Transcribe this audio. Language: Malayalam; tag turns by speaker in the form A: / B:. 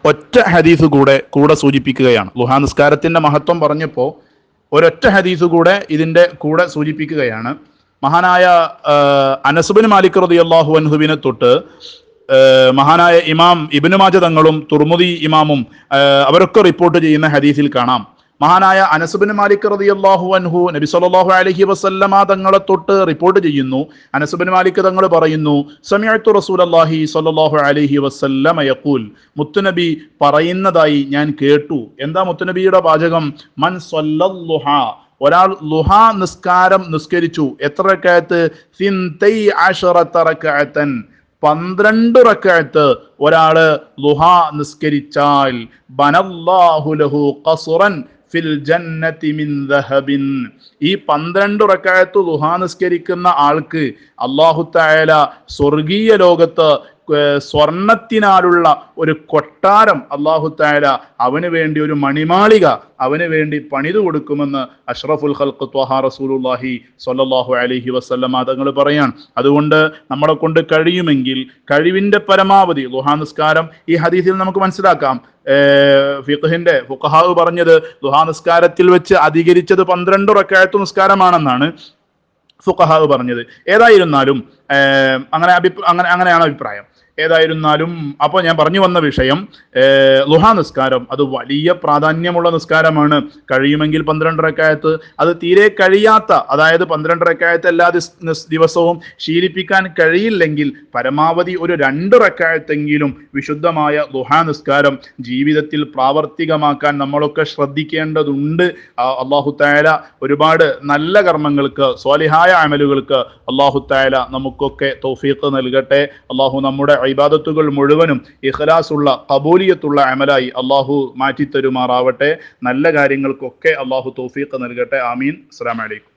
A: ഒറ്റ ഹദീസ് കൂടെ കൂടെ സൂചിപ്പിക്കുകയാണ് ലുഹാ നിസ്കാരത്തിന്റെ മഹത്വം പറഞ്ഞപ്പോൾ ഒരൊറ്റ ഹദീസ് കൂടെ ഇതിന്റെ കൂടെ സൂചിപ്പിക്കുകയാണ് മഹാനായ അനസുബിൻ മാലിക് റതി അള്ളാഹു അൻഹുവിനെ തൊട്ട് ഏഹ് മഹാനായ ഇമാം ഇബിനു മാജ തങ്ങളും തുർമുദി ഇമാമും ഏഹ് അവരൊക്കെ റിപ്പോർട്ട് ചെയ്യുന്ന ഹദീസിൽ കാണാം മഹാനായ അനസുബിൻ മാലിക് റളിയല്ലാഹു അൻഹു നബി സല്ലല്ലാഹു അലൈഹി വസല്ലമ തങ്ങളെ തൊട്ട് റിപ്പോർട്ട് ചെയ്യുന്നു അനസുബിൻ മാലിക് തങ്ങൾ പറയുന്നു സമിഅത്തു റസൂലല്ലാഹി സ്വല്ലല്ലാഹു അലൈഹി വസല്ലമ യഖൂൽ മുത്തുനബി പറയുന്നതായി ഞാൻ കേട്ടു എന്താ മുത്തുനബിയുടെ വാചകം മൻ സ്വല്ലല്ലുഹ ഒരാൾ ലുഹാ നിസ്കാരം നിസ്കരിച്ചു എത്ര റക്കഅത്ത് സിന്തൈ അശറത റകഅത്തൻ പന്ത്രണ്ട് റക്കഅത്ത് ഒരാള് ലുഹാ നിസ്കരിച്ചാൽ ബനല്ലാഹു ലഹു ഖസ്റൻ ഫിൽ ജന്നതി മിൻ ദഹബിൻ ഈ പന്ത്രണ്ട് റക്കഅത്ത് ലുഹാ നിസ്കരിക്കുന്ന ആൾക്ക് അല്ലാഹു തആല സ്വർഗീയ ലോകത്ത് ഏർ സ്വർണത്തിനാലുള്ള ഒരു കൊട്ടാരം അള്ളാഹു താല അവന് വേണ്ടി ഒരു മണിമാളിക അവന് വേണ്ടി പണിതു കൊടുക്കുമെന്ന് അഷ്റഫുൽ ഖൽഖ് ത്വഹ റസൂലുള്ളാഹി സ്വല്ലല്ലാഹു അലൈഹി വസല്ലമ തങ്ങൾ പറയാൻ അതുകൊണ്ട് നമ്മളെ കൊണ്ട് കഴിയുമെങ്കിൽ കഴിവിന്റെ പരമാവധി ലുഹാ നിസ്കാരം ഈ ഹദീസിൽ നമുക്ക് മനസ്സിലാക്കാം ഫിഖഹിന്റെ ഫുഖഹാവ് പറഞ്ഞത് ലുഹാ നിസ്കാരത്തിൽ വെച്ച് അധികരിച്ചത് പന്ത്രണ്ട് റക്കായത്ത് നിസ്കാരമാണെന്നാണ് ഫുഖഹാവ് പറഞ്ഞത് ഏതായിരുന്നാലും ഏർ അങ്ങനെ അഭി അങ്ങനെ അങ്ങനെയാണ് അഭിപ്രായം ഏതായിരുന്നാലും അപ്പോൾ ഞാൻ പറഞ്ഞു വന്ന വിഷയം ഏർ ലുഹാ നിസ്കാരം അത് വലിയ പ്രാധാന്യമുള്ള നിസ്കാരമാണ് കഴിയുമെങ്കിൽ പന്ത്രണ്ട് റക്കായത്ത് അത് തീരെ കഴിയാത്ത അതായത് പന്ത്രണ്ട് റക്കായത്ത് എല്ലാ ദിസ്- നിസ് ദിവസവും ശീലിപ്പിക്കാൻ കഴിയില്ലെങ്കിൽ പരമാവധി ഒരു രണ്ട് റക്കായത്തെങ്കിലും വിശുദ്ധമായ ലുഹാ നിസ്കാരം ജീവിതത്തിൽ പ്രാവർത്തികമാക്കാൻ നമ്മളൊക്കെ ശ്രദ്ധിക്കേണ്ടതുണ്ട് ആ അള്ളാഹു തായാല ഒരുപാട് നല്ല കർമ്മങ്ങൾക്ക് സ്വാലിഹായ അമലുകൾക്ക് അള്ളാഹു തായാല നമുക്കൊക്കെ തൗഫീഖ് നൽകട്ടെ അള്ളാഹു നമ്മുടെ ഇബാദത്തുകൾ മുഴുവനും ഇഖ്ലാസുള്ള കബൂലിയത്തുള്ള അമലായി അള്ളാഹു മാറ്റിത്തരുമാറാവട്ടെ നല്ല കാര്യങ്ങൾക്കൊക്കെ അള്ളാഹു തൗഫീഖ് നൽകട്ടെ ആമീൻ അസ്സലാമു അലൈക്കും